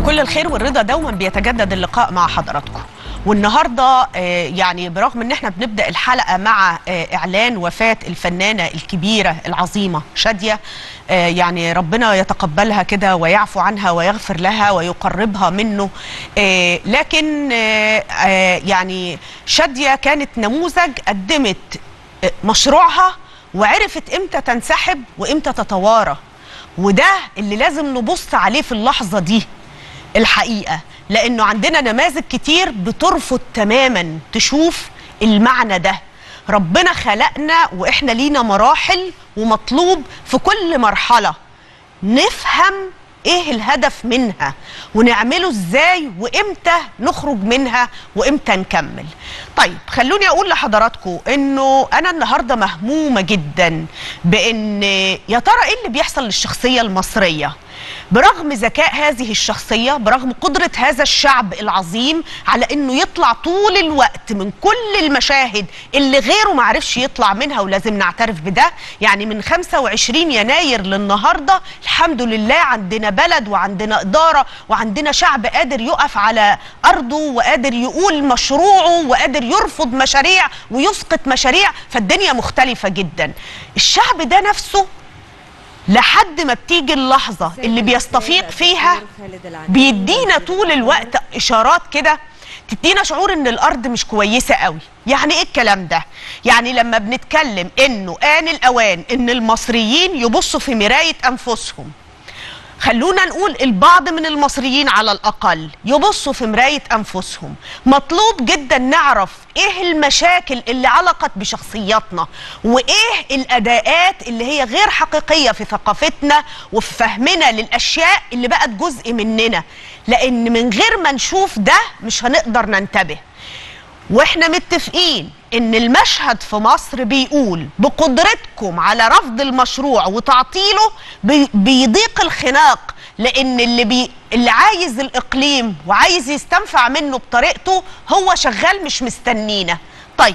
كل الخير والرضا دوما بيتجدد اللقاء مع حضراتكم والنهارده آه، يعني برغم ان احنا بنبدا الحلقه مع آه، اعلان وفاه الفنانه الكبيره العظيمه شاديه آه، يعني ربنا يتقبلها كده ويعفو عنها ويغفر لها ويقربها منه آه، لكن آه، آه، يعني شاديه كانت نموذج قدمت آه، مشروعها وعرفت امتى تنسحب وامتى تتوارى وده اللي لازم نبص عليه في اللحظه دي الحقيقه لانه عندنا نماذج كتير بترفض تماما تشوف المعنى ده ربنا خلقنا واحنا لينا مراحل ومطلوب في كل مرحله نفهم ايه الهدف منها ونعمله ازاي وامتى نخرج منها وامتى نكمل طيب خلوني اقول لحضراتكم انه انا النهارده مهمومه جدا بان يا ترى ايه اللي بيحصل للشخصيه المصريه برغم ذكاء هذه الشخصية برغم قدرة هذا الشعب العظيم على انه يطلع طول الوقت من كل المشاهد اللي غيره معرفش يطلع منها ولازم نعترف بده يعني من 25 يناير للنهاردة الحمد لله عندنا بلد وعندنا إدارة وعندنا شعب قادر يقف على أرضه وقادر يقول مشروعه وقادر يرفض مشاريع ويسقط مشاريع فالدنيا مختلفة جدا الشعب ده نفسه لحد ما بتيجي اللحظة اللي بيستفيق فيها بيدينا طول الوقت إشارات كده تدينا شعور ان الارض مش كويسه قوي يعني ايه الكلام ده يعني لما بنتكلم انه آن الاوان ان المصريين يبصوا في مرايه انفسهم خلونا نقول البعض من المصريين على الأقل يبصوا في مراية أنفسهم مطلوب جدا نعرف إيه المشاكل اللي علقت بشخصياتنا وإيه الأداءات اللي هي غير حقيقية في ثقافتنا وفي فهمنا للأشياء اللي بقت جزء مننا لأن من غير ما نشوف ده مش هنقدر ننتبه واحنا متفقين ان المشهد في مصر بيقول بقدرتكم على رفض المشروع وتعطيله بي بيضيق الخناق لان اللي بي اللي عايز الاقليم وعايز يستنفع منه بطريقته هو شغال مش مستنينا طيب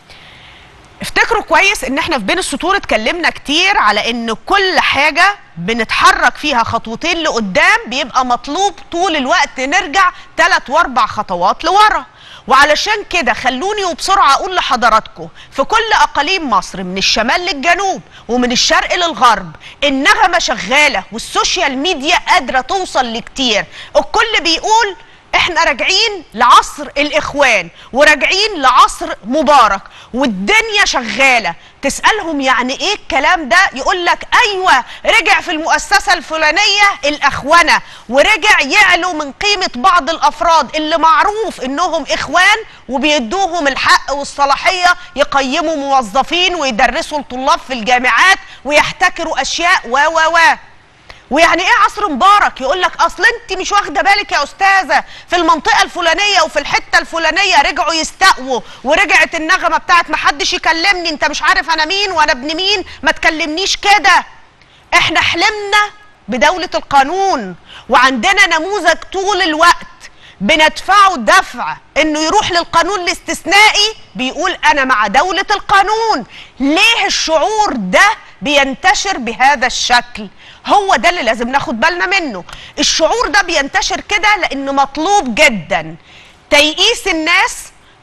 افتكروا كويس ان احنا في بين السطور اتكلمنا كتير على ان كل حاجة بنتحرك فيها خطوتين لقدام بيبقى مطلوب طول الوقت نرجع ثلاث واربع خطوات لورا وعلشان كده خلوني وبسرعة أقول لحضراتكم في كل أقاليم مصر من الشمال للجنوب ومن الشرق للغرب النغمة شغالة والسوشيال ميديا قادرة توصل لكتير الكل بيقول احنا راجعين لعصر الاخوان وراجعين لعصر مبارك والدنيا شغاله تسالهم يعني ايه الكلام ده يقول لك ايوه رجع في المؤسسه الفلانيه الاخونه ورجع يعلو من قيمه بعض الافراد اللي معروف انهم اخوان وبيدوهم الحق والصلاحيه يقيموا موظفين ويدرسوا الطلاب في الجامعات ويحتكروا اشياء و و و ويعني ايه عصر مبارك يقول لك اصل انت مش واخده بالك يا استاذه في المنطقه الفلانيه وفي الحته الفلانيه رجعوا يستقووا ورجعت النغمه بتاعت ما حدش يكلمني انت مش عارف انا مين وانا ابن مين ما تكلمنيش كده احنا حلمنا بدوله القانون وعندنا نموذج طول الوقت بندفعه دفع انه يروح للقانون الاستثنائي بيقول انا مع دولة القانون ليه الشعور ده بينتشر بهذا الشكل هو ده اللي لازم ناخد بالنا منه الشعور ده بينتشر كده لانه مطلوب جدا تيئيس الناس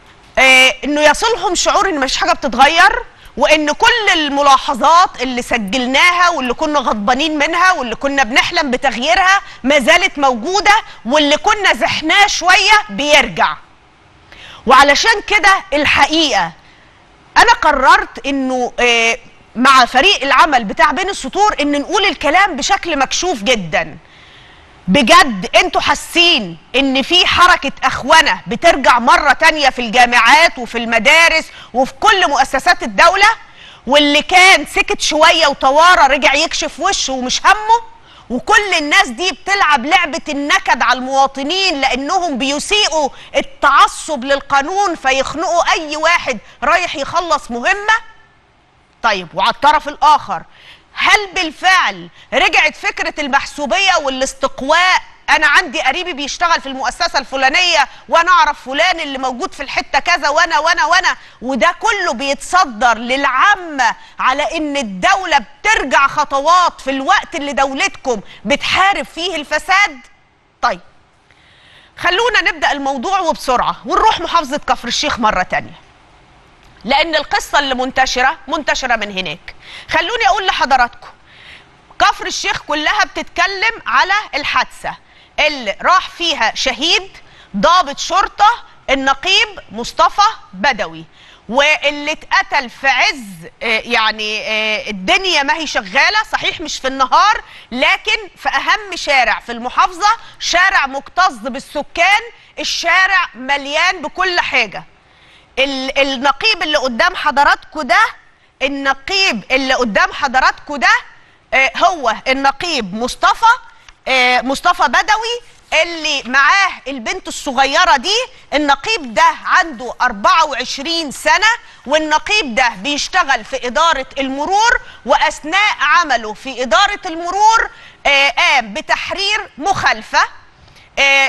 آه انه يصلهم شعور ان مفيش حاجه بتتغير وان كل الملاحظات اللي سجلناها واللي كنا غضبانين منها واللي كنا بنحلم بتغييرها ما زالت موجوده واللي كنا زحناه شويه بيرجع وعلشان كده الحقيقه انا قررت انه آه مع فريق العمل بتاع بين السطور ان نقول الكلام بشكل مكشوف جدا بجد انتوا حاسين ان في حركة اخونة بترجع مرة تانية في الجامعات وفي المدارس وفي كل مؤسسات الدولة واللي كان سكت شوية وتوارى رجع يكشف وشه ومش همه وكل الناس دي بتلعب لعبة النكد على المواطنين لأنهم بيسيئوا التعصب للقانون فيخنقوا أي واحد رايح يخلص مهمة طيب وعلى الطرف الآخر هل بالفعل رجعت فكرة المحسوبية والاستقواء أنا عندي قريبي بيشتغل في المؤسسة الفلانية وأنا أعرف فلان اللي موجود في الحتة كذا وأنا وأنا وأنا وده كله بيتصدر للعامة على إن الدولة بترجع خطوات في الوقت اللي دولتكم بتحارب فيه الفساد طيب خلونا نبدا الموضوع وبسرعه ونروح محافظه كفر الشيخ مره تانية لان القصه اللي منتشره منتشره من هناك خلوني اقول لحضراتكم كفر الشيخ كلها بتتكلم على الحادثه اللي راح فيها شهيد ضابط شرطه النقيب مصطفى بدوي واللي اتقتل في عز آه، يعني آه، الدنيا ما هي شغاله صحيح مش في النهار لكن في اهم شارع في المحافظه شارع مكتظ بالسكان الشارع مليان بكل حاجه ال- النقيب اللي قدام حضراتكم ده النقيب اللي قدام حضراتكم ده آه، هو النقيب مصطفى آه، مصطفى بدوي اللي معاه البنت الصغيرة دي النقيب ده عنده 24 سنة والنقيب ده بيشتغل في إدارة المرور وأثناء عمله في إدارة المرور آه، قام بتحرير مخالفة آه،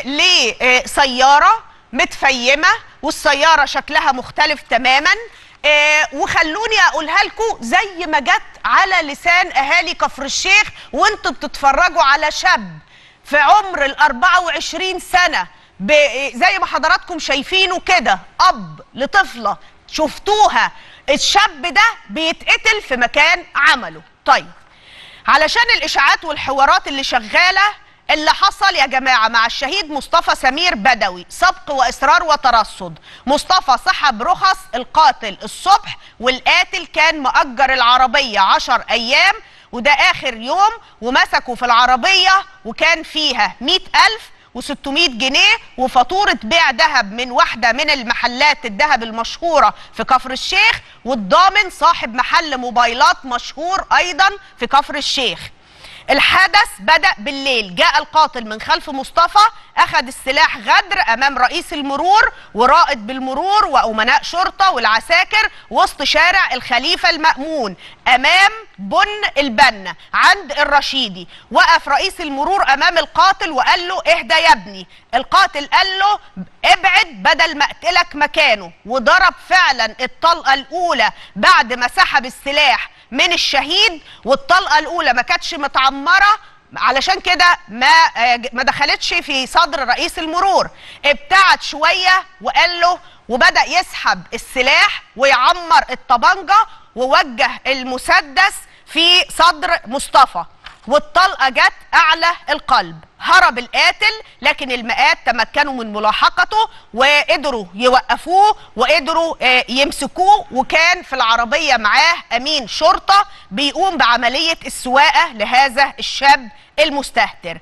لسيارة متفيمة والسيارة شكلها مختلف تماما آه، وخلوني اقولها لكم زي ما جت على لسان اهالي كفر الشيخ وانتوا بتتفرجوا على شاب في عمر ال 24 سنه ب- زي ما حضراتكم شايفينه كده اب لطفله شفتوها الشاب ده بيتقتل في مكان عمله طيب علشان الاشاعات والحوارات اللي شغاله اللي حصل يا جماعه مع الشهيد مصطفى سمير بدوي سبق واصرار وترصد مصطفى سحب رخص القاتل الصبح والقاتل كان مأجر العربيه عشر ايام وده اخر يوم ومسكوا في العربيه وكان فيها مئة ألف و600 جنيه وفاتورة بيع ذهب من واحدة من المحلات الذهب المشهورة في كفر الشيخ والضامن صاحب محل موبايلات مشهور أيضا في كفر الشيخ الحدث بدأ بالليل جاء القاتل من خلف مصطفى أخذ السلاح غدر أمام رئيس المرور ورائد بالمرور وأمناء شرطة والعساكر وسط شارع الخليفة المأمون أمام بن البنا عند الرشيدي وقف رئيس المرور أمام القاتل وقال له اهدى يا ابني القاتل قال له ابعد بدل ما اقتلك مكانه وضرب فعلا الطلقة الأولى بعد ما سحب السلاح من الشهيد والطلقه الاولى ما كانتش متعمره علشان كده ما آه، ما دخلتش في صدر رئيس المرور ابتعد شويه وقال له وبدا يسحب السلاح ويعمر الطبنجه ووجه المسدس في صدر مصطفى والطلقه جت اعلى القلب هرب القاتل لكن المئات تمكنوا من ملاحقته وقدروا يوقفوه وقدروا آه، يمسكوه وكان في العربيه معاه امين شرطه بيقوم بعمليه السواقه لهذا الشاب المستهتر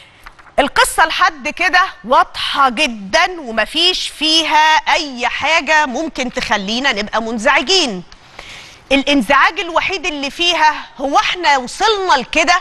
القصة لحد كده واضحة جدا ومفيش فيها أي حاجة ممكن تخلينا نبقى منزعجين الانزعاج الوحيد اللي فيها هو احنا وصلنا لكده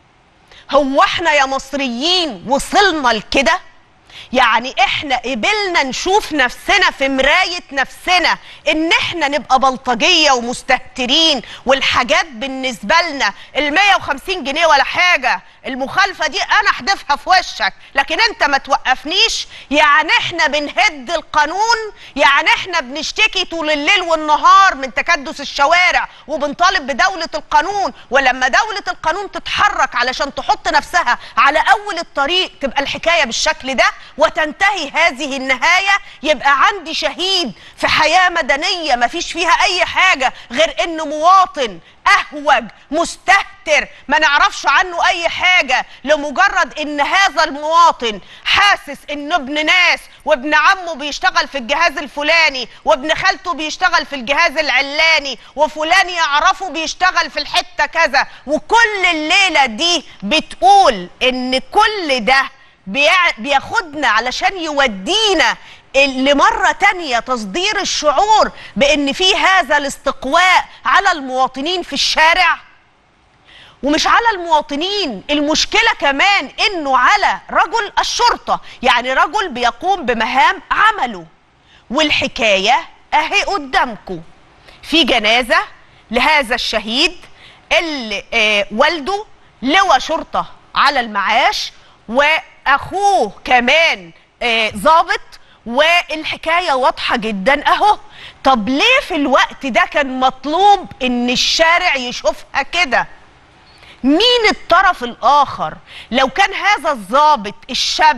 هو احنا يا مصريين وصلنا لكده يعني احنا قبلنا نشوف نفسنا في مراية نفسنا ان احنا نبقى بلطجية ومستهترين والحاجات بالنسبة لنا ال 150 جنيه ولا حاجة المخالفة دي انا احدفها في وشك لكن انت ما توقفنيش يعني احنا بنهد القانون يعني احنا بنشتكي طول الليل والنهار من تكدس الشوارع وبنطالب بدولة القانون ولما دولة القانون تتحرك علشان تحط نفسها على اول الطريق تبقى الحكاية بالشكل ده وتنتهي هذه النهاية يبقى عندي شهيد في حياة مدنية ما فيش فيها اي حاجة غير انه مواطن اهوج مستهتر ما نعرفش عنه اي حاجة لمجرد ان هذا المواطن حاسس انه ابن ناس وابن عمه بيشتغل في الجهاز الفلاني وابن خالته بيشتغل في الجهاز العلاني وفلان يعرفه بيشتغل في الحتة كذا وكل الليلة دي بتقول ان كل ده بيع- بياخدنا علشان يودينا لمرة تانية تصدير الشعور بأن في هذا الاستقواء على المواطنين في الشارع ومش على المواطنين المشكلة كمان انه على رجل الشرطة يعني رجل بيقوم بمهام عمله والحكاية اهي قدامكم في جنازة لهذا الشهيد اللي آه والده لواء شرطة على المعاش واخوه كمان آه ضابط والحكاية واضحة جدا اهو طب ليه في الوقت ده كان مطلوب ان الشارع يشوفها كده مين الطرف الاخر لو كان هذا الضابط الشاب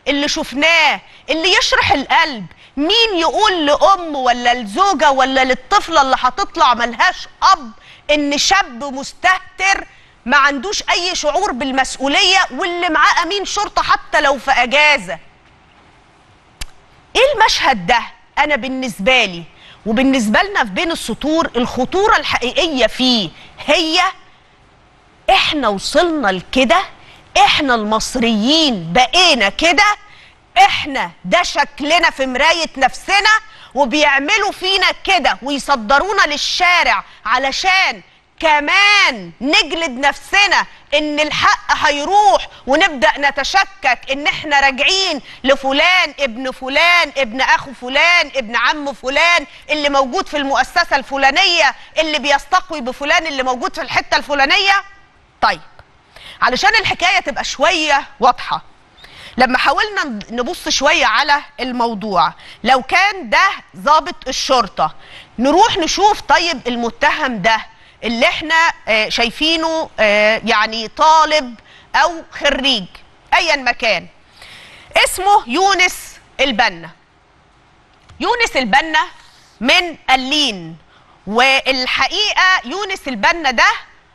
اللي شفناه اللي يشرح القلب مين يقول لأم ولا لزوجة ولا للطفلة اللي هتطلع ملهاش أب إن شاب مستهتر ما عندوش أي شعور بالمسؤولية واللي معاه أمين شرطة حتى لو في أجازة ايه المشهد ده انا بالنسبه لي وبالنسبه لنا في بين السطور الخطوره الحقيقيه فيه هي احنا وصلنا لكده احنا المصريين بقينا كده احنا ده شكلنا في مرايه نفسنا وبيعملوا فينا كده ويصدرونا للشارع علشان كمان نجلد نفسنا ان الحق هيروح ونبدا نتشكك ان احنا راجعين لفلان ابن فلان ابن اخو فلان ابن عم فلان اللي موجود في المؤسسه الفلانيه اللي بيستقوي بفلان اللي موجود في الحته الفلانيه طيب علشان الحكايه تبقى شويه واضحه لما حاولنا نبص شوية على الموضوع لو كان ده ضابط الشرطة نروح نشوف طيب المتهم ده اللي احنا آه، شايفينه آه، يعني طالب او خريج ايا مكان اسمه يونس البنا يونس البنا من اللين والحقيقه يونس البنا ده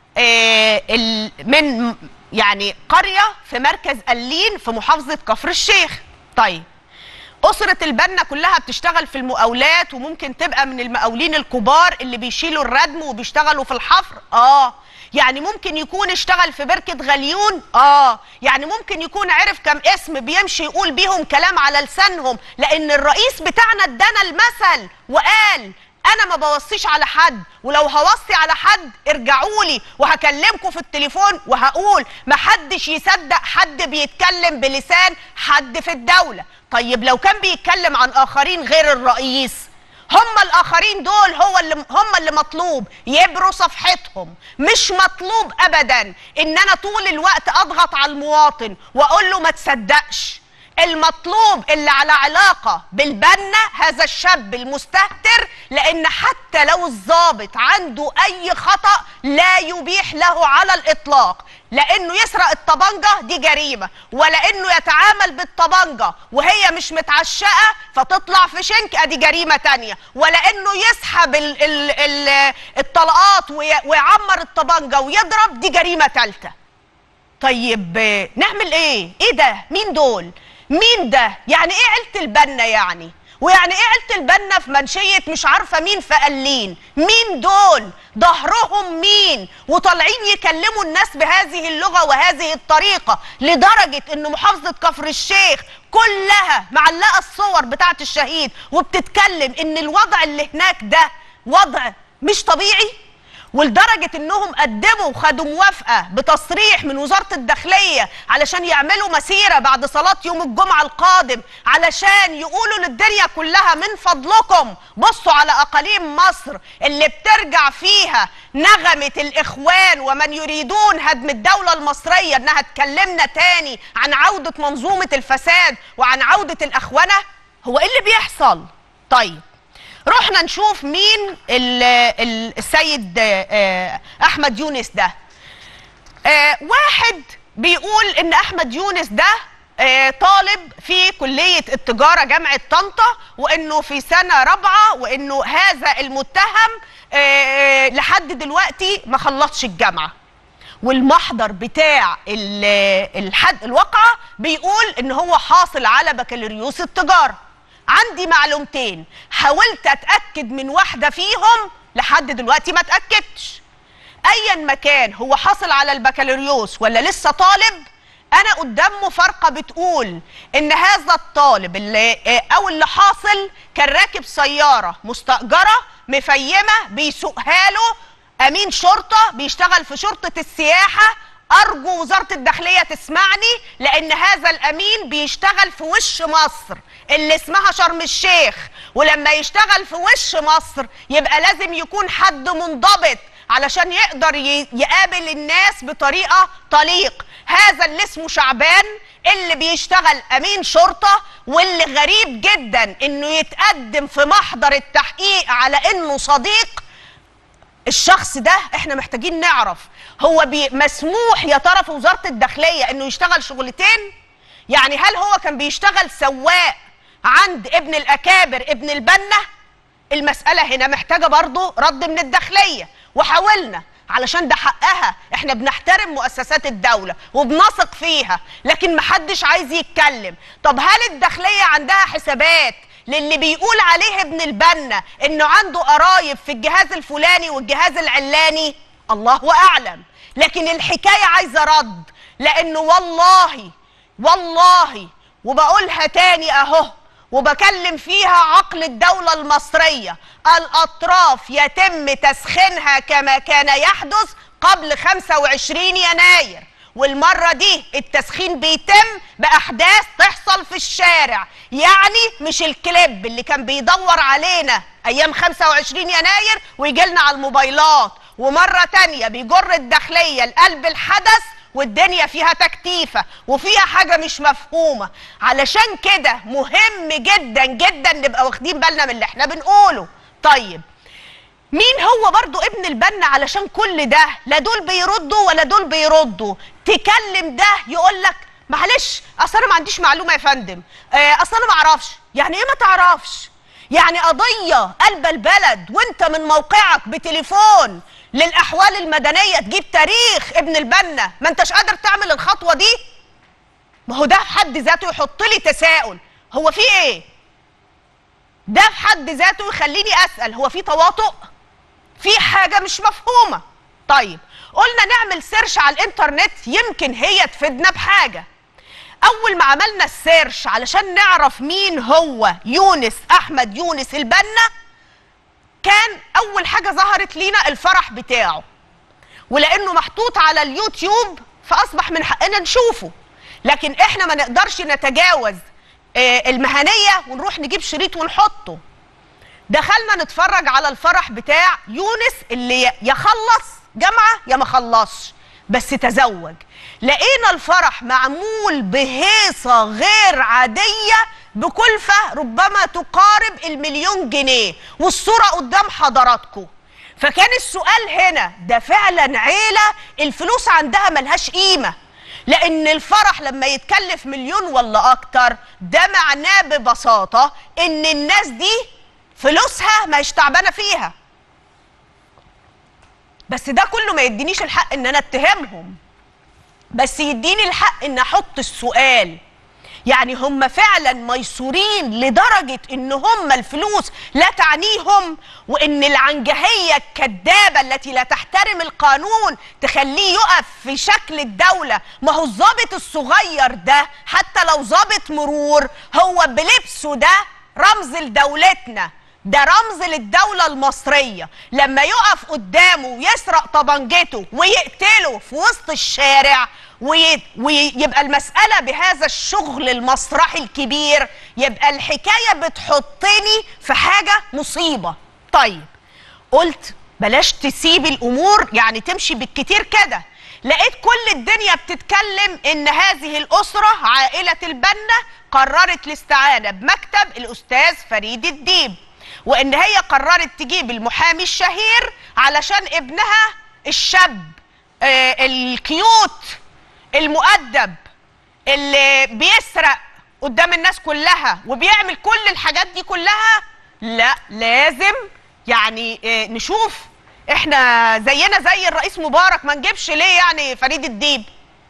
آه، ال- من يعني قريه في مركز اللين في محافظه كفر الشيخ طيب أسرة البنا كلها بتشتغل في المقاولات وممكن تبقى من المقاولين الكبار اللي بيشيلوا الردم وبيشتغلوا في الحفر اه يعني ممكن يكون اشتغل في بركة غليون اه يعني ممكن يكون عرف كم اسم بيمشي يقول بيهم كلام على لسانهم لان الرئيس بتاعنا ادانا المثل وقال انا ما بوصيش على حد ولو هوصي على حد ارجعوا لي وهكلمكم في التليفون وهقول محدش يصدق حد بيتكلم بلسان حد في الدولة طيب لو كان بيتكلم عن اخرين غير الرئيس هم الاخرين دول هو اللي هم اللي مطلوب يبروا صفحتهم مش مطلوب ابدا ان انا طول الوقت اضغط على المواطن واقول له ما تصدقش المطلوب اللي على علاقة بالبنا هذا الشاب المستهتر لأن حتى لو الضابط عنده أي خطأ لا يبيح له على الإطلاق لأنه يسرق الطبنجة دي جريمة ولأنه يتعامل بالطبنجة وهي مش متعشقة فتطلع في شنك أدي جريمة تانية ولأنه يسحب ال ال ال الطلقات وي- ويعمر الطبنجة ويضرب دي جريمة تالتة طيب آه، نعمل ايه ايه ده مين دول مين ده يعني ايه عيله البنا يعني ويعني ايه عيله البنا في منشيه مش عارفه مين في قلين مين دول ظهرهم مين وطالعين يكلموا الناس بهذه اللغه وهذه الطريقه لدرجه ان محافظه كفر الشيخ كلها معلقه الصور بتاعه الشهيد وبتتكلم ان الوضع اللي هناك ده وضع مش طبيعي ولدرجة انهم قدموا وخدوا موافقة بتصريح من وزارة الداخلية علشان يعملوا مسيرة بعد صلاة يوم الجمعة القادم علشان يقولوا للدنيا كلها من فضلكم بصوا على اقاليم مصر اللي بترجع فيها نغمة الاخوان ومن يريدون هدم الدولة المصرية انها تكلمنا تاني عن عودة منظومة الفساد وعن عودة الاخونة هو ايه اللي بيحصل طيب رحنا نشوف مين ال- ال- السيد آه، احمد يونس ده آه، واحد بيقول ان احمد يونس ده آه، طالب في كلية التجارة جامعة طنطا وانه في سنة رابعة وانه هذا المتهم آه، لحد دلوقتي ما خلصش الجامعة والمحضر بتاع ال- الحد الواقعة بيقول ان هو حاصل على بكالوريوس التجارة عندي معلومتين حاولت اتاكد من واحده فيهم لحد دلوقتي ما اتاكدتش ايا مكان هو حاصل على البكالوريوس ولا لسه طالب انا قدام مفارقه بتقول ان هذا الطالب اللي او اللي حاصل كان راكب سياره مستاجره مفيمه بيسوقها له امين شرطه بيشتغل في شرطه السياحه ارجو وزاره الداخليه تسمعني لان هذا الامين بيشتغل في وش مصر اللي اسمها شرم الشيخ ولما يشتغل في وش مصر يبقى لازم يكون حد منضبط علشان يقدر ي- يقابل الناس بطريقه طليق هذا اللي اسمه شعبان اللي بيشتغل امين شرطه واللي غريب جدا انه يتقدم في محضر التحقيق على انه صديق الشخص ده احنا محتاجين نعرف هو بي مسموح يا ترى في وزاره الداخليه انه يشتغل شغلتين يعني هل هو كان بيشتغل سواق عند ابن الاكابر ابن البنا المسألة هنا محتاجة برضو رد من الداخلية وحاولنا علشان ده حقها احنا بنحترم مؤسسات الدولة وبنثق فيها لكن محدش عايز يتكلم طب هل الداخلية عندها حسابات للي بيقول عليه ابن البنا انه عنده قرايب في الجهاز الفلاني والجهاز العلاني الله اعلم لكن الحكاية عايزة رد لانه والله والله وبقولها تاني اهو وبكلم فيها عقل الدولة المصرية الأطراف يتم تسخينها كما كان يحدث قبل 25 يناير والمرة دي التسخين بيتم بأحداث تحصل في الشارع يعني مش الكليب اللي كان بيدور علينا أيام 25 يناير ويجي لنا على الموبايلات ومرة تانية بيجر الداخلية لقلب الحدث والدنيا فيها تكتيفة وفيها حاجة مش مفهومة علشان كده مهم جدا جدا نبقى واخدين بالنا من اللي احنا بنقوله طيب مين هو برضو ابن البنا علشان كل ده لا دول بيردوا ولا دول بيردوا تكلم ده يقول لك معلش اصل انا ما عنديش معلومه يا فندم آه، اصل انا ما اعرفش يعني ايه ما تعرفش يعني قضيه قلب البلد وانت من موقعك بتليفون للاحوال المدنيه تجيب تاريخ ابن البنا ما انتش قادر تعمل الخطوه دي ما هو ده في حد ذاته يحط لي تساؤل هو في ايه ده في حد ذاته يخليني اسال هو في تواطؤ في حاجه مش مفهومه طيب قلنا نعمل سيرش على الانترنت يمكن هي تفيدنا بحاجه اول ما عملنا السيرش علشان نعرف مين هو يونس احمد يونس البنا كان اول حاجه ظهرت لينا الفرح بتاعه ولانه محطوط على اليوتيوب فاصبح من حقنا نشوفه لكن احنا ما نقدرش نتجاوز آه، المهنيه ونروح نجيب شريط ونحطه دخلنا نتفرج على الفرح بتاع يونس اللي يا- يا خلص جامعه يا ما خلصش بس تزوج لقينا الفرح معمول بهيصه غير عاديه بكلفه ربما تقارب المليون جنيه والصوره قدام حضراتكم فكان السؤال هنا ده فعلا عيله الفلوس عندها ملهاش قيمه لان الفرح لما يتكلف مليون ولا اكتر ده معناه ببساطه ان الناس دي فلوسها ما تعبانه فيها بس ده كله ما يدينيش الحق ان انا اتهمهم بس يديني الحق ان احط السؤال يعني هم فعلا ميسورين لدرجة ان هم الفلوس لا تعنيهم وان العنجهية الكذابة التي لا تحترم القانون تخليه يقف في شكل الدولة ما هو الضابط الصغير ده حتى لو ضابط مرور هو بلبسه ده رمز لدولتنا ده رمز للدولة المصرية لما يقف قدامه ويسرق طبنجته ويقتله في وسط الشارع وي- ويبقى المسألة بهذا الشغل المسرحي الكبير يبقى الحكاية بتحطني في حاجة مصيبة طيب قلت بلاش تسيب الأمور يعني تمشي بالكتير كده لقيت كل الدنيا بتتكلم ان هذه الأسرة عائلة البنا قررت الاستعانة بمكتب الأستاذ فريد الديب وان هي قررت تجيب المحامي الشهير علشان ابنها الشاب آه الكيوت المؤدب اللي بيسرق قدام الناس كلها وبيعمل كل الحاجات دي كلها لا لازم يعني آه، نشوف احنا زينا زي الرئيس مبارك ما نجيبش ليه يعني فريد الديب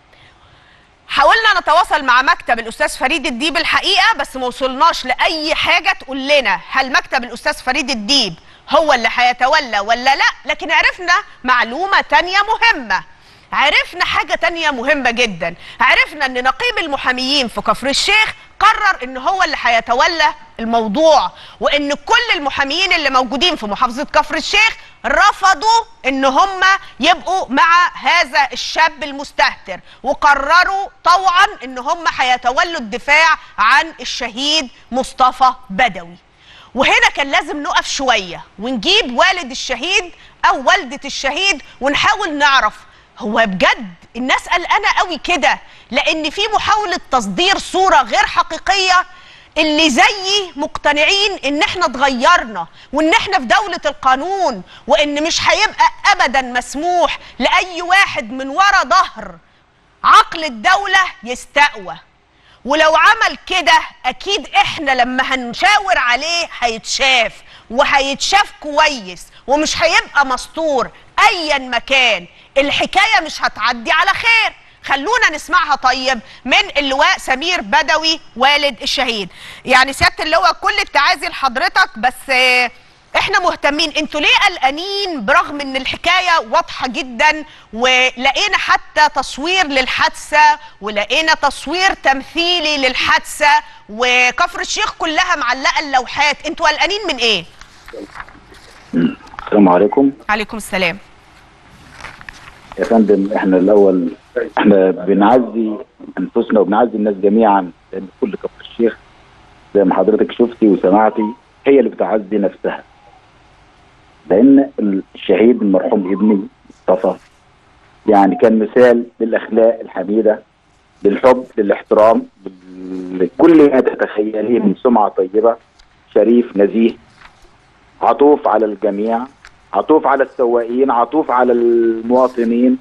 حاولنا نتواصل مع مكتب الاستاذ فريد الديب الحقيقه بس ما وصلناش لاي حاجه تقول لنا هل مكتب الاستاذ فريد الديب هو اللي هيتولى ولا لا لكن عرفنا معلومه تانية مهمه عرفنا حاجه تانية مهمه جدا عرفنا ان نقيب المحاميين في كفر الشيخ قرر ان هو اللي هيتولى الموضوع وان كل المحاميين اللي موجودين في محافظه كفر الشيخ رفضوا ان هم يبقوا مع هذا الشاب المستهتر وقرروا طوعا ان هم هيتولوا الدفاع عن الشهيد مصطفى بدوي وهنا كان لازم نقف شويه ونجيب والد الشهيد او والده الشهيد ونحاول نعرف هو بجد الناس قلقانه قوي كده لان في محاوله تصدير صوره غير حقيقيه اللي زيي مقتنعين ان احنا اتغيرنا وان احنا في دولة القانون وان مش هيبقى ابدا مسموح لاي واحد من ورا ظهر عقل الدولة يستقوى ولو عمل كده اكيد احنا لما هنشاور عليه هيتشاف وهيتشاف كويس ومش هيبقى مستور ايا مكان الحكايه مش هتعدي على خير خلونا نسمعها طيب من اللواء سمير بدوي والد الشهيد يعني سياده اللواء كل التعازي لحضرتك بس آه، احنا مهتمين انتوا ليه قلقانين برغم ان الحكايه واضحه جدا ولقينا حتى تصوير للحادثه ولقينا تصوير تمثيلي للحادثه وكفر الشيخ كلها معلقه اللوحات انتوا قلقانين من ايه السلام عليكم عليكم السلام يا فندم احنا الاول احنا بنعزي انفسنا وبنعزي الناس جميعا لان كل كفر الشيخ زي ما حضرتك شفتي وسمعتي هي اللي بتعزي نفسها لان الشهيد المرحوم ابني مصطفى يعني كان مثال للاخلاق الحميده للحب للاحترام لكل ما تتخيليه من سمعه طيبه شريف نزيه عطوف على الجميع عطوف على السواقين عطوف على المواطنين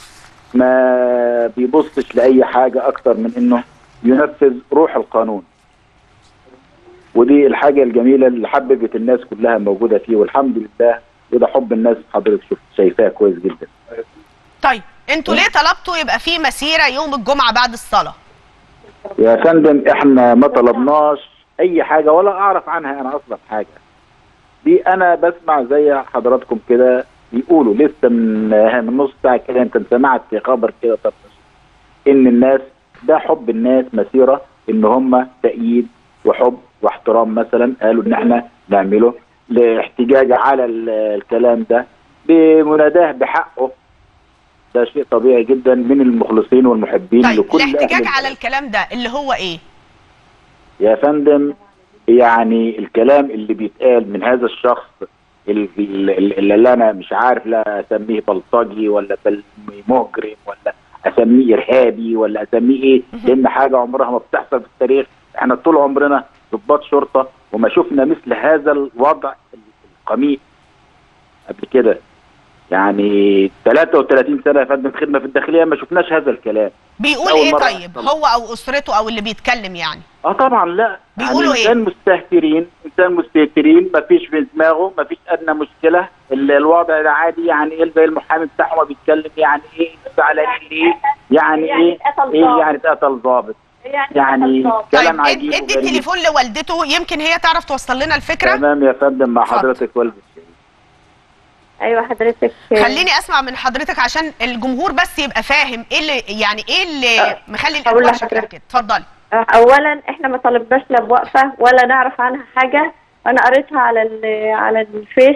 ما بيبصش لأي حاجة أكتر من إنه ينفذ روح القانون ودي الحاجة الجميلة اللي حببت الناس كلها موجودة فيه والحمد لله وده حب الناس حضرتك شفت شايفاه كويس جدا طيب انتوا ليه طلبتوا يبقى في مسيره يوم الجمعه بعد الصلاه يا فندم احنا ما طلبناش اي حاجة ولا اعرف عنها انا اصلا حاجة دي انا بسمع زي حضراتكم كده بيقولوا لسه من من نص ساعه كده انت سمعت في خبر كده طرش ان الناس ده حب الناس مسيره ان هم تأييد وحب واحترام مثلا قالوا ان احنا نعمله لاحتجاج على ال- الكلام ده بمناداه بحقه ده شيء طبيعي جدا من المخلصين والمحبين طيب لكل الاحتجاج أهل على البلد. الكلام ده اللي هو ايه يا فندم يعني الكلام اللي بيتقال من هذا الشخص اللي, اللي اللي انا مش عارف لا اسميه بلطجي ولا بل- مجرم ولا اسميه ارهابي ولا اسميه ايه لان حاجه عمرها ما بتحصل في التاريخ احنا طول عمرنا ضباط شرطه وما شفنا مثل هذا الوضع القميء قبل كده يعني 33 سنه يا فندم خدمه في الداخليه ما شفناش هذا الكلام بيقول أول ايه مرة طيب أحصل. هو او اسرته او اللي بيتكلم يعني اه طبعا لا بيقولوا يعني إيه؟ انسان مستهترين انسان مستهترين ما فيش في دماغه ما فيش ادنى مشكله ال- الوضع ده عادي يعني ايه زي المحامي بتاعه ما بيتكلم يعني ايه على ليه يعني يعني ايه اتقتل ايه ضابط. يعني اتقتل ضابط يعني يعني بالظبط. كلام طيب عجيب اد- ادي وغريب. التليفون لوالدته يمكن هي تعرف توصل لنا الفكره تمام يا فندم مع اتفضل. حضرتك والد الشهيد ايوه حضرتك خليني اسمع من حضرتك عشان الجمهور بس يبقى فاهم ايه اللي يعني ايه اللي أه، مخلي هقول الاجواء شكلها لحضرتك. كده اتفضلي اولا احنا ما طلبناش لا بوقفه ولا نعرف عنها حاجه انا قريتها على ال- على الفيس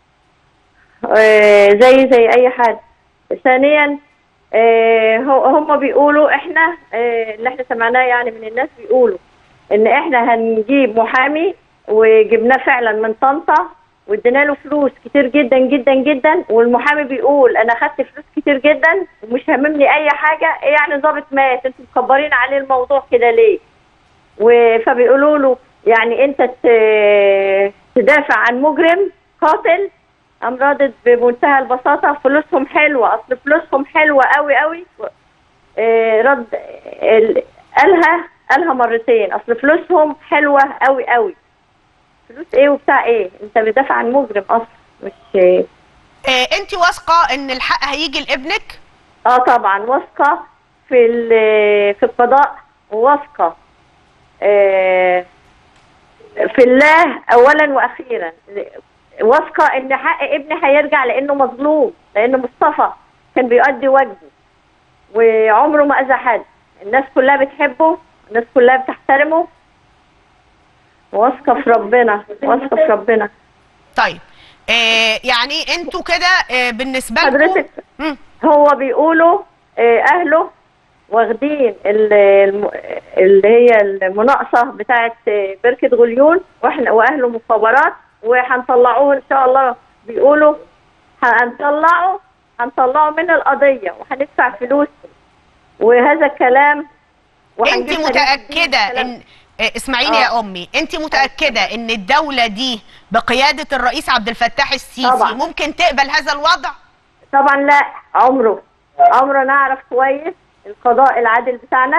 آه، زي زي اي حد ثانيا آه، هو- هم بيقولوا احنا آه، اللي احنا سمعناه يعني من الناس بيقولوا ان احنا هنجيب محامي وجبناه فعلا من طنطا وادينا له فلوس كتير جدا جدا جدا والمحامي بيقول انا خدت فلوس كتير جدا ومش هاممني اي حاجه إيه يعني ضابط مات انتوا مكبرين عليه الموضوع كده ليه و- فبيقولوا له يعني انت ت- تدافع عن مجرم قاتل قام رادد بمنتهى البساطه فلوسهم حلوه اصل فلوسهم حلوه قوي قوي آه، رد ال- قالها قالها مرتين اصل فلوسهم حلوه قوي قوي فلوس ايه وبتاع ايه انت بتدافع عن مجرم اصلا مش آه انت واثقه ان الحق هيجي لابنك اه طبعا واثقه في ال- في القضاء وواثقه آه، في الله اولا واخيرا واثقه ان حق ابني هيرجع لانه مظلوم لان مصطفى كان بيؤدي واجبه وعمره ما اذى حد الناس كلها بتحبه الناس كلها بتحترمه واثقه في ربنا واثقه في ربنا طيب آه يعني انتوا كده آه بالنسبه لكم حضرتك مم. هو بيقولوا آه، اهله واخدين ال- الم- اللي هي المناقصه بتاعه آه، بركه غليون واحنا واهله مخابرات وهنطلعوه ان شاء الله بيقولوا هنطلعه هنطلعه من القضيه وهندفع فلوس وهذا الكلام انت وهنجيب متاكده كلام. ان آه، اسمعيني آه. يا امي انت متاكده ان الدوله دي بقياده الرئيس عبد الفتاح السيسي طبعا. ممكن تقبل هذا الوضع طبعا لا عمره عمره نعرف كويس القضاء العادل بتاعنا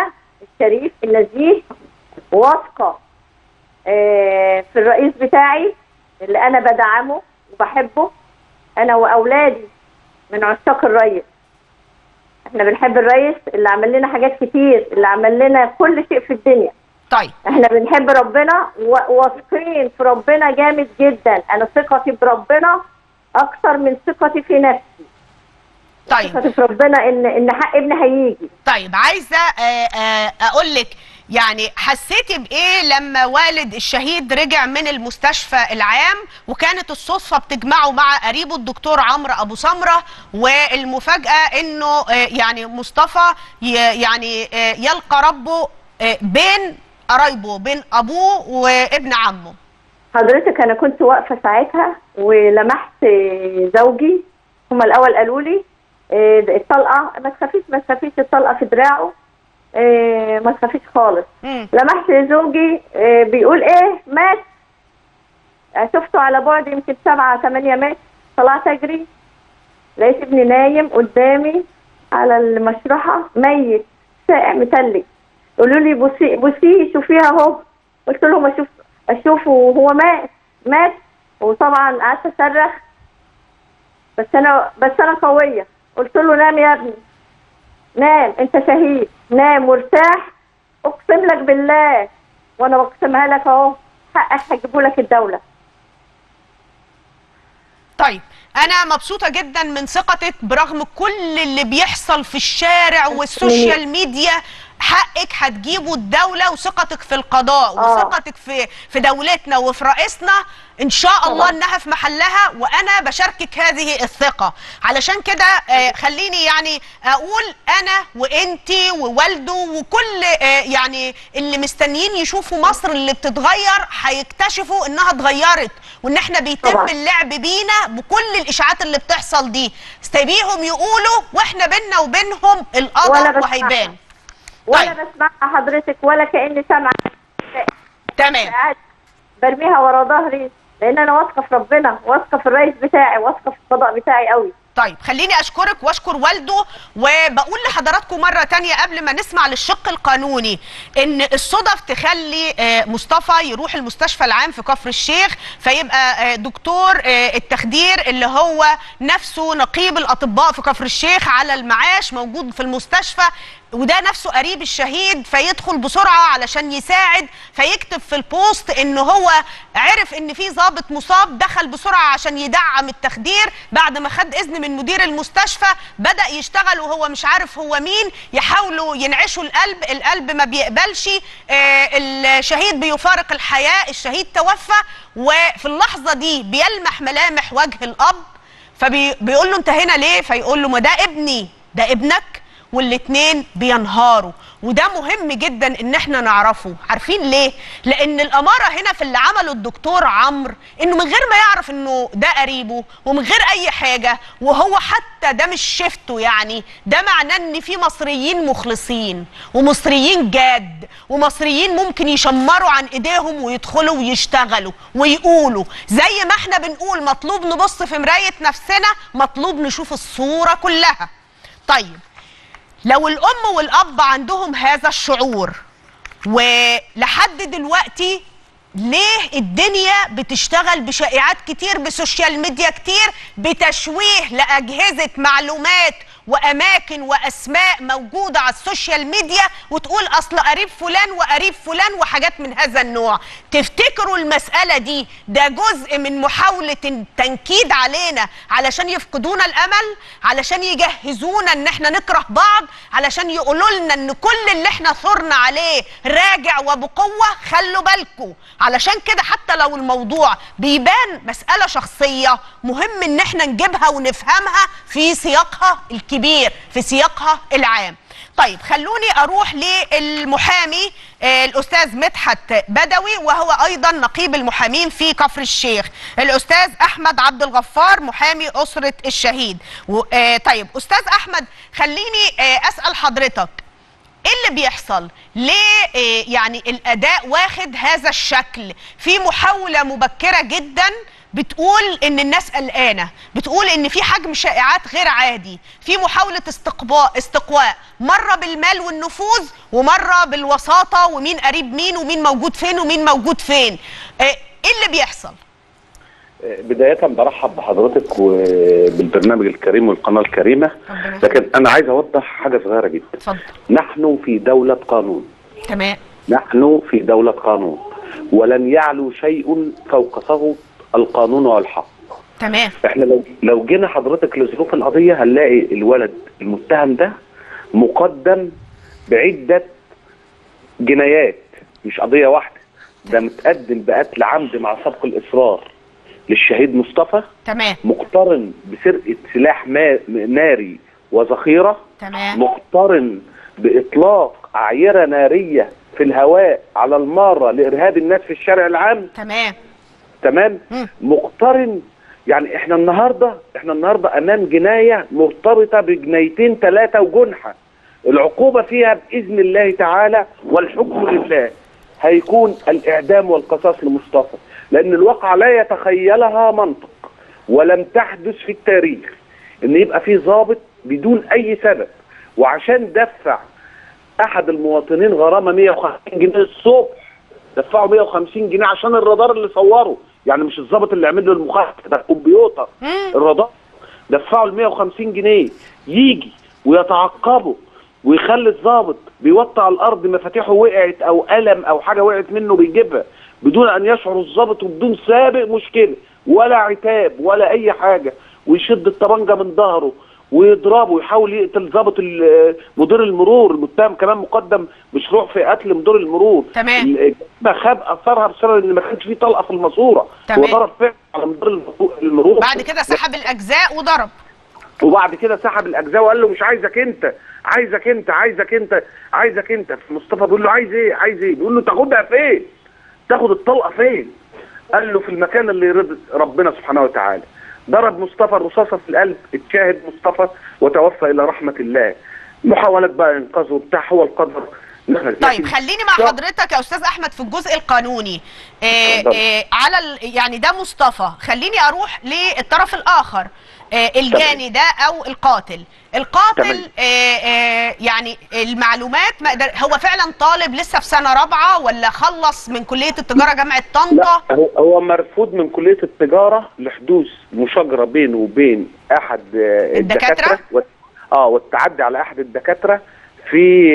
الشريف النزيه واثقه آه، في الرئيس بتاعي اللي انا بدعمه وبحبه انا واولادي من عشاق الرئيس احنا بنحب الرئيس اللي عمل لنا حاجات كتير اللي عمل لنا كل شيء في الدنيا طيب احنا بنحب ربنا وواثقين في ربنا جامد جدا انا ثقتي بربنا اكثر من ثقتي في نفسي طيب ثقتي في ربنا ان ان حق ابني هيجي طيب عايزه آه، آه، اقول لك يعني حسيتي بايه لما والد الشهيد رجع من المستشفى العام وكانت الصدفه بتجمعه مع قريبه الدكتور عمرو ابو سمره والمفاجاه انه آه، يعني مصطفى ي- يعني آه، يلقى ربه آه، بين قرايبه بين ابوه وابن عمه حضرتك انا كنت واقفه ساعتها ولمحت زوجي هما الاول قالوا لي آه، الطلقه ما تخافيش ما تخافيش الطلقه في دراعه آه، ما تخافيش خالص مم. لمحت زوجي آه، بيقول ايه مات آه، شفته على بعد يمكن سبعة ثمانية متر طلعت اجري لقيت ابني نايم قدامي على المشرحة ميت ساقع متلج قالوا لي بصي بصي شوفيها اهو قلت لهم اشوف اشوفه وهو مات مات وطبعا قعدت اصرخ بس انا بس انا قويه قلت له نام يا ابني نام انت شهيد نام وارتاح اقسم لك بالله وانا بقسمها لك اهو حقك هجيبه لك الدوله طيب انا مبسوطه جدا من ثقتك برغم كل اللي بيحصل في الشارع والسوشيال ميديا حقك هتجيبه الدوله وثقتك في القضاء آه. وثقتك في في دولتنا وفي رئيسنا ان شاء الله طبعا. انها في محلها وانا بشاركك هذه الثقه علشان كده آه، خليني يعني اقول انا وانتي ووالده وكل آه، يعني اللي مستنيين يشوفوا مصر اللي بتتغير هيكتشفوا انها اتغيرت وان احنا بيتم طبعا. اللعب بينا بكل الاشاعات اللي بتحصل دي سيبيهم يقولوا واحنا بينا وبينهم ولا القضاء بسمعها. وهيبان ولا طيب. بسمعها حضرتك ولا كاني سامعه تمام قاعد برميها ورا ظهري لان انا واثقه في ربنا واثقه في الرئيس بتاعي واثقه في القضاء بتاعي قوي طيب خليني اشكرك واشكر والده وبقول لحضراتكم مره تانية قبل ما نسمع للشق القانوني ان الصدف تخلي آه، مصطفى يروح المستشفى العام في كفر الشيخ فيبقى آه، دكتور آه، التخدير اللي هو نفسه نقيب الاطباء في كفر الشيخ على المعاش موجود في المستشفى وده نفسه قريب الشهيد فيدخل بسرعه علشان يساعد فيكتب في البوست ان هو عرف ان في ضابط مصاب دخل بسرعه عشان يدعم التخدير بعد ما خد اذن من مدير المستشفى بدا يشتغل وهو مش عارف هو مين يحاولوا ينعشوا القلب القلب ما بيقبلش آه الشهيد بيفارق الحياه الشهيد توفى وفي اللحظه دي بيلمح ملامح وجه الاب فبيقول له انت هنا ليه فيقول له ما ده ابني ده ابنك والاتنين بينهاروا وده مهم جدا ان احنا نعرفه عارفين ليه لان الاماره هنا في اللي عمله الدكتور عمرو انه من غير ما يعرف انه ده قريبه ومن غير اي حاجه وهو حتى ده مش شفته يعني ده معناه ان في مصريين مخلصين ومصريين جاد ومصريين ممكن يشمروا عن ايديهم ويدخلوا ويشتغلوا ويقولوا زي ما احنا بنقول مطلوب نبص في مرايه نفسنا مطلوب نشوف الصوره كلها طيب لو الام والاب عندهم هذا الشعور ولحد دلوقتي ليه الدنيا بتشتغل بشائعات كتير بسوشيال ميديا كتير بتشويه لأجهزة معلومات وأماكن وأسماء موجودة على السوشيال ميديا وتقول أصل قريب فلان وقريب فلان وحاجات من هذا النوع تفتكروا المسألة دي ده جزء من محاولة التنكيد علينا علشان يفقدونا الأمل علشان يجهزونا إن احنا نكره بعض علشان يقولوا لنا إن كل اللي احنا ثرنا عليه راجع وبقوة خلوا بالكم علشان كده حتى لو الموضوع بيبان مسألة شخصية مهم ان احنا نجيبها ونفهمها في سياقها الكبير في سياقها العام طيب خلوني اروح للمحامي آه، الاستاذ مدحت بدوي وهو ايضا نقيب المحامين في كفر الشيخ الاستاذ احمد عبد الغفار محامي اسره الشهيد و- آه، طيب استاذ احمد خليني آه، اسال حضرتك ايه اللي بيحصل ليه إيه يعني الاداء واخد هذا الشكل في محاوله مبكره جدا بتقول ان الناس قلقانه بتقول ان في حجم شائعات غير عادي في محاوله استقباء استقواء مره بالمال والنفوذ ومره بالوساطه ومين قريب مين ومين موجود فين ومين موجود فين آه، ايه اللي بيحصل بداية برحب بحضرتك وبالبرنامج الكريم والقناة الكريمة ربنا لكن أنا عايز أوضح حاجة صغيرة جدا اتفضل نحن في دولة قانون تمام نحن في دولة قانون ولن يعلو شيء فوق صوت القانون والحق تمام احنا لو لو جينا حضرتك لظروف القضية هنلاقي الولد المتهم ده مقدم بعدة جنايات مش قضية واحدة ده متقدم بقتل عمد مع سبق الإصرار للشهيد مصطفى تمام مقترن بسرقة سلاح ما- ناري وذخيرة تمام مقترن بإطلاق أعيرة نارية في الهواء على المارة لإرهاب الناس في الشارع العام تمام تمام مم. مقترن يعني احنا النهارده احنا النهارده امام جنايه مرتبطه بجنايتين ثلاثه وجنحه العقوبه فيها باذن الله تعالى والحكم لله هيكون الاعدام والقصاص لمصطفى لان الواقع لا يتخيلها منطق ولم تحدث في التاريخ ان يبقى في ضابط بدون اي سبب وعشان دفع احد المواطنين غرامه 150 جنيه الصبح دفعوا 150 جنيه عشان الرادار اللي صوره يعني مش الضابط اللي عمل له المخالفه ده الكمبيوتر مم. الرادار دفعوا ال 150 جنيه يجي ويتعقبه ويخلي الضابط بيوطي على الارض مفاتيحه وقعت او قلم او حاجه وقعت منه بيجيبها بدون ان يشعر الضابط وبدون سابق مشكله ولا عتاب ولا اي حاجه ويشد الطبنجه من ظهره ويضربه ويحاول يقتل ضابط ال- مدير المرور المتهم كمان مقدم مشروع في قتل مدير المرور تمام. الجريمة خاب اثرها بسبب ان ما كانش فيه طلقه في الماسوره تمام. هو ضرب فعلا على مدير المرور- المرور بعد كده سحب الاجزاء وضرب وبعد كده سحب الاجزاء وقال له مش عايزك انت عايزك انت عايزك انت عايزك انت مصطفى بيقول له عايز ايه عايز ايه بيقول له تاخدها فين تاخد الطلقه فين قال له في المكان اللي يرضي ربنا سبحانه وتعالى ضرب مصطفى الرصاصه في القلب اتشاهد مصطفى وتوفى الى رحمه الله محاولات بقى انقاذه بتاع هو القدر طيب لكن- خليني مع حضرتك يا استاذ احمد في الجزء القانوني آه اتفضل. آه على ال- يعني ده مصطفى خليني اروح للطرف الاخر آه الجاني ده او القاتل القاتل تمام. آه آه يعني المعلومات ما قدر هو فعلا طالب لسه في سنه رابعه ولا خلص من كليه التجاره جامعه طنطا لا هو- هو مرفوض من كليه التجاره لحدوث مشاجره بينه وبين احد آه، الدكاترة؟ الدكاتره وال- اه والتعدي على احد الدكاتره في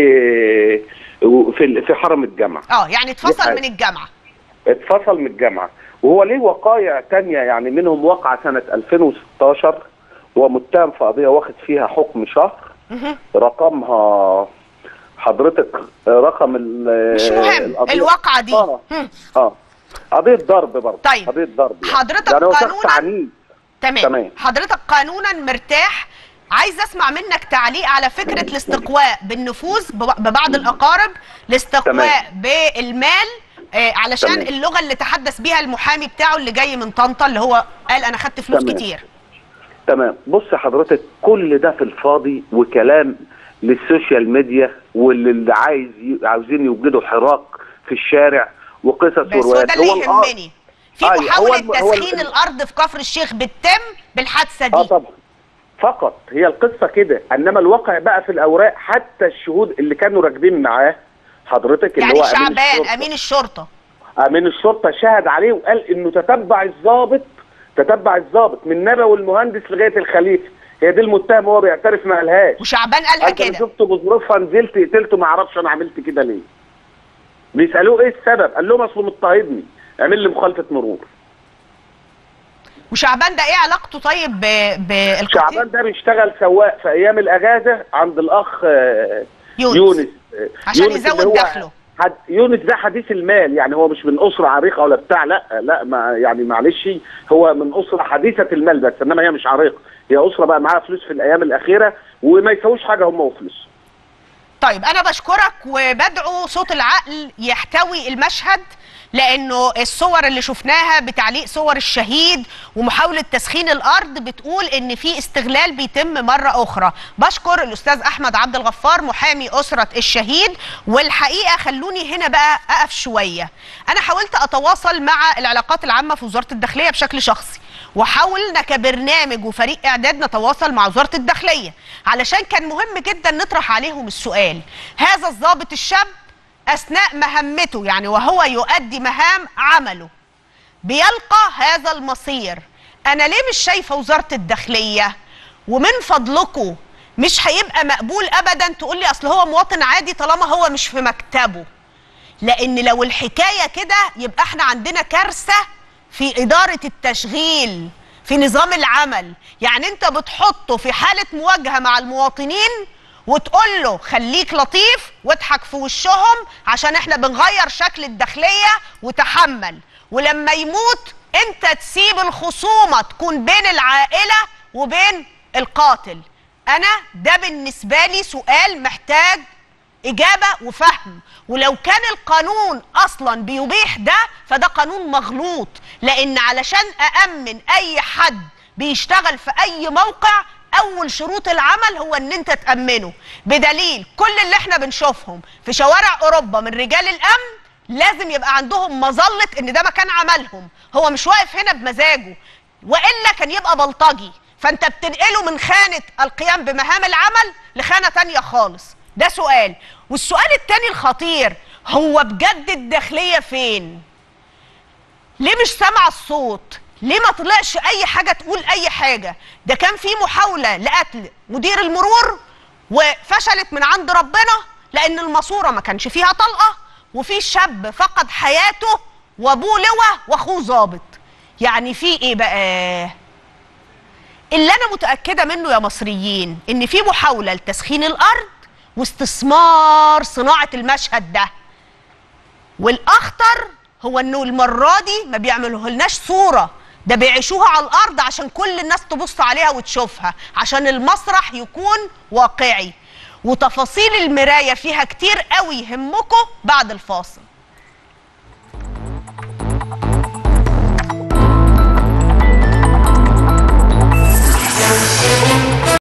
في في حرم الجامعه اه يعني اتفصل حاجة. من الجامعه اتفصل من الجامعه وهو ليه وقائع تانية يعني منهم وقعة سنة 2016 ومتهم في قضية واخد فيها حكم شهر مهم. رقمها حضرتك رقم ال- مش مهم القضية- الواقعه دي اه مم. اه قضية ضرب برضه طيب. قضية ضرب يعني. حضرتك يعني هو شخص قانوناً- عنيف تمام. تمام. حضرتك قانونا مرتاح عايز اسمع منك تعليق على فكره الاستقواء بالنفوذ بب- ببعض الاقارب الاستقواء تمام. بالمال آه علشان تمام. اللغه اللي تحدث بيها المحامي بتاعه اللي جاي من طنطا اللي هو قال انا خدت فلوس تمام. كتير تمام بص حضرتك كل ده في الفاضي وكلام للسوشيال ميديا واللي عايز ي- عاوزين يوجدوا حراك في الشارع وقصص بس هو وروايات ده اللي هو الآن- يهمني في أيوة، هو محاوله الم- هو ال- تسخين الارض في كفر الشيخ بتتم بالحادثه اه دي طبعا فقط هي القصه كده انما الواقع بقى في الاوراق حتى الشهود اللي كانوا راكبين معاه حضرتك اللي يعني هو امين شعبان الشرطه امين الشرطه امين الشرطه شهد عليه وقال انه تتبع الضابط تتبع الضابط من نبوي المهندس لغايه الخليفه هي دي المتهم هو بيعترف ما قالهاش وشعبان قالها قال انا كده شفته بظروفها نزلت قتلته ما اعرفش انا عملت كده ليه بيسالوه ايه السبب قال لهم اصله مضطهدني اعمل لي مخالفه مرور وشعبان ده ايه علاقته طيب ب- بالقتيل شعبان ده بيشتغل سواق في ايام الاجازه عند الاخ آه، يونس. يونس آه، عشان يونس يزود اللي هو دخله. حد يونس ده حديث المال يعني هو مش من اسره عريقه ولا بتاع لا لا ما يعني معلش هو من اسره حديثه المال بس انما هي مش عريقه هي اسره بقى معاها فلوس في الايام الاخيره وما يسووش حاجه هم وفلوس طيب انا بشكرك وبدعو صوت العقل يحتوي المشهد لانه الصور اللي شفناها بتعليق صور الشهيد ومحاوله تسخين الارض بتقول ان في استغلال بيتم مره اخرى بشكر الاستاذ احمد عبد الغفار محامي اسره الشهيد والحقيقه خلوني هنا بقى اقف شويه انا حاولت اتواصل مع العلاقات العامه في وزاره الداخليه بشكل شخصي وحاولنا كبرنامج وفريق اعداد نتواصل مع وزاره الداخليه علشان كان مهم جدا نطرح عليهم السؤال هذا الضابط الشاب اثناء مهمته يعني وهو يؤدي مهام عمله بيلقى هذا المصير انا ليه مش شايفه وزاره الداخليه ومن فضلكم مش هيبقى مقبول ابدا تقول لي اصل هو مواطن عادي طالما هو مش في مكتبه لان لو الحكايه كده يبقى احنا عندنا كارثه في اداره التشغيل في نظام العمل يعني انت بتحطه في حاله مواجهه مع المواطنين وتقول له خليك لطيف واضحك في وشهم عشان احنا بنغير شكل الداخليه وتحمل ولما يموت انت تسيب الخصومه تكون بين العائله وبين القاتل انا ده بالنسبه لي سؤال محتاج إجابة وفهم ولو كان القانون أصلا بيبيح ده فده قانون مغلوط لأن علشان أأمن أي حد بيشتغل في أي موقع أول شروط العمل هو إن أنت تأمنه بدليل كل اللي احنا بنشوفهم في شوارع أوروبا من رجال الأمن لازم يبقى عندهم مظلة إن ده مكان عملهم هو مش واقف هنا بمزاجه وإلا كان يبقى بلطجي فأنت بتنقله من خانة القيام بمهام العمل لخانة تانية خالص ده سؤال والسؤال التاني الخطير هو بجد الداخلية فين ليه مش سامع الصوت ليه ما طلعش اي حاجة تقول اي حاجة ده كان في محاولة لقتل مدير المرور وفشلت من عند ربنا لان الماسورة ما كانش فيها طلقة وفي شاب فقد حياته وابوه لواء واخوه ظابط يعني في ايه بقى اللي انا متاكده منه يا مصريين ان في محاوله لتسخين الارض واستثمار صناعه المشهد ده والاخطر هو انه المره دي ما بيعملوه لناش صوره ده بيعيشوها على الارض عشان كل الناس تبص عليها وتشوفها عشان المسرح يكون واقعي وتفاصيل المرايه فيها كتير قوي يهمكم بعد الفاصل